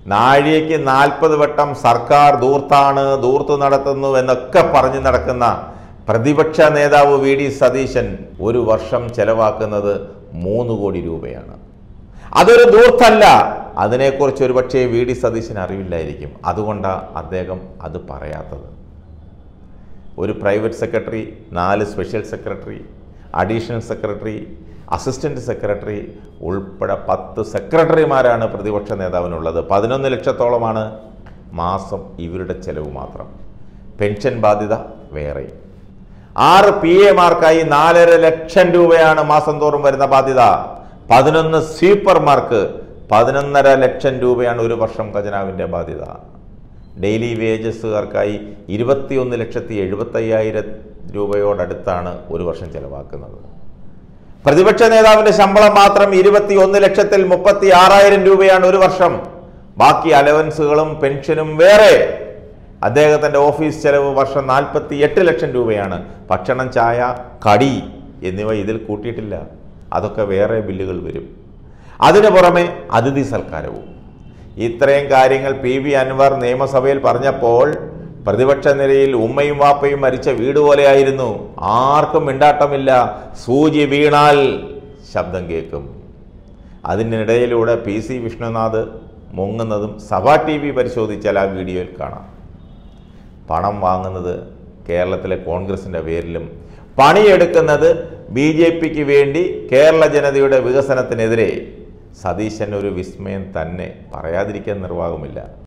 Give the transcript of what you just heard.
നാഴികയ്ക്ക് നാൽപ്പത് വട്ടം സർക്കാർ ദൂർത്താണ് ദൂർത്ത് നടത്തുന്നു എന്നൊക്കെ പറഞ്ഞു നടക്കുന്ന പ്രതിപക്ഷ നേതാവ് വി ഡി സതീശൻ ഒരു വർഷം ചെലവാക്കുന്നത് മൂന്ന് കോടി രൂപയാണ് അതൊരു ദൂർത്തല്ല അതിനെക്കുറിച്ച് ഒരു പക്ഷേ വി ഡി സതീശന് അറിവില്ലായിരിക്കും അതുകൊണ്ടാണ് അദ്ദേഹം അത് പറയാത്തത് ഒരു പ്രൈവറ്റ് സെക്രട്ടറി നാല് special secretary additional secretary assistant secretary ഉൾപ്പെടെ പത്ത് സെക്രട്ടറിമാരാണ് പ്രതിപക്ഷ നേതാവിനുള്ളത് പതിനൊന്ന് ലക്ഷത്തോളമാണ് മാസം ഇവരുടെ ചെലവ് മാത്രം പെൻഷൻ ബാധ്യത വേറെ ആറ് പി എമാർക്കായി നാലര ലക്ഷം രൂപയാണ് മാസം തോറും വരുന്ന ബാധ്യത പതിനൊന്ന് സ്വീപ്പർമാർക്ക് പതിനൊന്നര ലക്ഷം രൂപയാണ് ഒരു വർഷം ഖജനാവിൻ്റെ ബാധ്യത ഡെയിലി വേജസുകാർക്കായി ഇരുപത്തിയൊന്ന് ലക്ഷത്തി എഴുപത്തയ്യായിരം രൂപയോടടുത്താണ് ഒരു വർഷം ചെലവാക്കുന്നത് പ്രതിപക്ഷ നേതാവിന്റെ ശമ്പളം മാത്രം ഇരുപത്തി ഒന്ന് ലക്ഷത്തിൽ മുപ്പത്തി ആറായിരം രൂപയാണ് ഒരു വർഷം ബാക്കി അലവൻസുകളും പെൻഷനും വേറെ അദ്ദേഹത്തിന്റെ ഓഫീസ് ചെലവ് വർഷം നാൽപ്പത്തി എട്ട് ലക്ഷം രൂപയാണ് ഭക്ഷണം ചായ കടി എന്നിവ ഇതിൽ കൂട്ടിയിട്ടില്ല അതൊക്കെ വേറെ ബില്ലുകൾ വരും അതിനു പുറമെ അതിഥി സൽക്കാരവും ഇത്രയും കാര്യങ്ങൾ പി വി അൻവർ നിയമസഭയിൽ പറഞ്ഞപ്പോൾ പ്രതിപക്ഷ നിരയിൽ ഉമ്മയും വാപ്പയും മരിച്ച വീട് പോലെയായിരുന്നു ആർക്കും മിണ്ടാട്ടമില്ല സൂചി വീണാൽ ശബ്ദം കേൾക്കും അതിനിടയിലൂടെ പി സി വിഷ്ണുനാഥ് മുങ്ങുന്നതും സഭാ ടി വി പരിശോധിച്ചാൽ ആ വീഡിയോയിൽ കാണാം പണം വാങ്ങുന്നത് കേരളത്തിലെ കോൺഗ്രസിൻ്റെ പേരിലും പണിയെടുക്കുന്നത് ബി ജെ പിക്ക് വേണ്ടി കേരള ജനതയുടെ വികസനത്തിനെതിരെ സതീശൻ ഒരു വിസ്മയം തന്നെ പറയാതിരിക്കാൻ നിർവാഹമില്ല